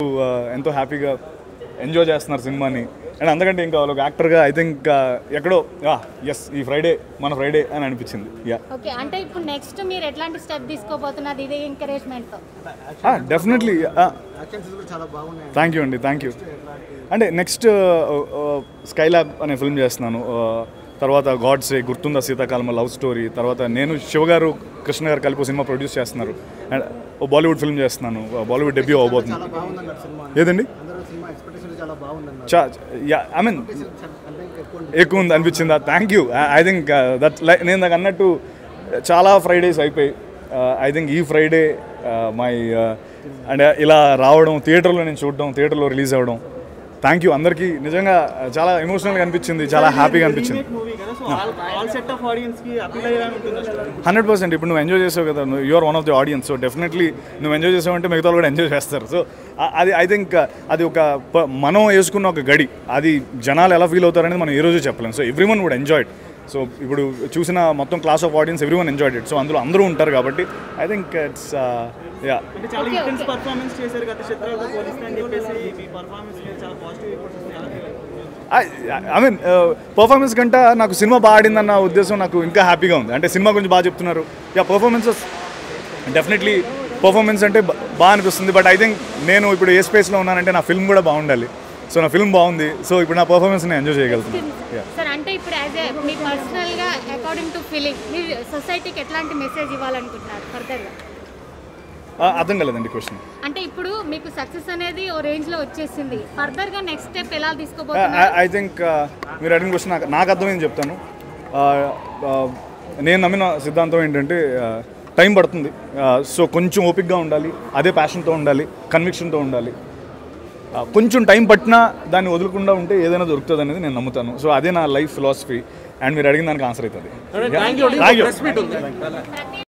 ఎంతో హ్యాపీగా ఎంజాయ్ చేస్తున్నారు సినిమాని అండ్ అందుకంటే ఇంకా ఒక యాక్టర్గా ఐ థింక్ ఎక్కడో ఎస్ ఈ ఫ్రైడే మన ఫ్రైడే అని అనిపించింది యా ఓకే అంటే ఇప్పుడు నెక్స్ట్ మీరు ఎట్లాంటి స్టెప్ తీసుకోబోతున్నారు ఇదే ఎంకరేజ్మెంట్ తో డెఫినెట్లీ యాక్షన్స్ కూడా చాలా బాగున్నాయి థ్యాంక్ యూ అండి థ్యాంక్ యూ అంటే నెక్స్ట్ స్కైలాబ్ అనే ఫిల్మ్ చేస్తున్నాను Uh, తర్వాత గాడ్సే గుర్తుందా శీతాకాలం లవ్ స్టోరీ తర్వాత నేను శివగారు కృష్ణ గారు కలిపి ఓ సినిమా ప్రొడ్యూస్ చేస్తున్నారు అండ్ ఓ బాలీవుడ్ ఫిల్మ్ చేస్తున్నాను బాలీవుడ్ డెబ్యూ అవబోతుంది చాలా బాగుందన్నారు సినిమా ఏదండి అందరూ సినిమా ఎక్స్పెక్టేషన్ చాలా బాగుందన్నారు చా యా ఐ మీన్ అంటే ఇంకా ఎక్కువ ఎక్కువ ఉంది అనిపించిందా thank you I think that like నేను నాకు అన్నట్టు చాలా ఫ్రైడేస్ అయిపోయి ఐ థింక్ ఈ ఫ్రైడే మై అంటే ఇలా రావడం థియేటర్లో నేను చూడడం థియేటర్లో రిలీజ్ అవ్వడం థ్యాంక్ యూ అందరికీ నిజంగా చాలా ఎమోషనల్గా అనిపించింది చాలా హ్యాపీగా అనిపించింది మూవీ కదా so all all set of audience కి అపీల్ అయ్యేలా ఉంటుంది స్టోరీ హండ్రెడ్ పర్సెంట్ ఇప్పుడు నువ్వు ఎంజాయ్ చేసావు కదా you are one of the audience so definitely నువ్వు ఎంజాయ్ చేసావంటే మిగతా వాళ్ళు కూడా ఎంజాయ్ చేస్తారు సో అది ఐ థింక్ అది ఒక ప- మనం వేసుకున్న ఒక గడి అది జనాలు ఎలా ఫీల్ అవుతారనేది మనం ఏ రోజు చెప్పలేం so everyone would enjoyed so ఇప్పుడు చూసిన మొత్తం class of audience everyone enjoyed it so అందులో అందరూ ఉంటారు కాబట్టి ఐ థింక్ ఇట్స్ యా అంటే చాలా Okay, ఇంటెన్స్ okay. పర్ఫార్మెన్స్ చేశారు గత చిత్రాలతో పోలిస్తే అని చెప్పేసి మీ పర్ఫార్మెన్స్ మీద చాలా పాజిటివ్ రిపోర్ట్స్ వస్తాయి ఎలా feel అవుతుంది? ఐ మీన్ పర్ఫార్మెన్స్ కంటే నాకు సినిమా బాగా ఆడిందన్న ఉద్దేశం నాకు ఇంకా హ్యాపీగా ఉంది అంటే సినిమా గురించి బాగా చెప్తున్నారు యా పర్ఫార్మెన్సెస్ డెఫినెట్లీ పర్ఫార్మెన్స్ అంటే బా- బాగా అనిపిస్తుంది బట్ ఐ థింక్ నేను ఇప్పుడు ఏ స్పేస్లో ఉన్నానంటే నా ఫిల్మ్ కూడా బాగుండాలి సో నా ఫిల్మ్ బాగుంది సో ఇప్పుడు నా పర్ఫార్మెన్స్ నేను ఎంజాయ్ చేయగలుగుతున్నాను Yeah. సార్ అంటే ఇప్పుడు యాజ్ ఏ మీ పర్సనల్ గా అకార్డింగ్ టు ఫీలింగ్ మీరు సొసైటీకి ఎట్లాంటి మెసేజ్ ఇవ్వాలనుకుంటున్నారు ఫర్దర్ గా ఆ, అర్థం కాలేదండి క్వశ్చన్ అంటే ఇప్పుడు మీకు సక్సెస్ అనేది ఓ రేంజ్ లో వచ్చేసింది ఫర్దర్ గా నెక్స్ట్ స్టెప్ ఎలా తీసుకోబోతున్నారు ఐ థింక్ మీరు అడిగిన క్వశ్చన్ నాకు నాకు అర్థమైంది చెప్తాను Uh, uh, నేను నమ్మిన సిద్ధాంతం ఏంటంటే టైం పడుతుంది సో కొంచెం ఓపిక్గా ఉండాలి అదే ప్యాషన్తో ఉండాలి కన్విక్షన్తో ఉండాలి Uh, కొంచెం టైం పట్టినా దాన్ని వదలకుండా ఉంటే ఏదైనా దొరుకుతుంది అనేది నేను నమ్ముతాను సో అదే నా లైఫ్ ఫిలాసఫీ అండ్ మీరు అడిగిన దానికి ఆన్సర్ అవుతుంది థ్యాంక్ యూ ప్రతి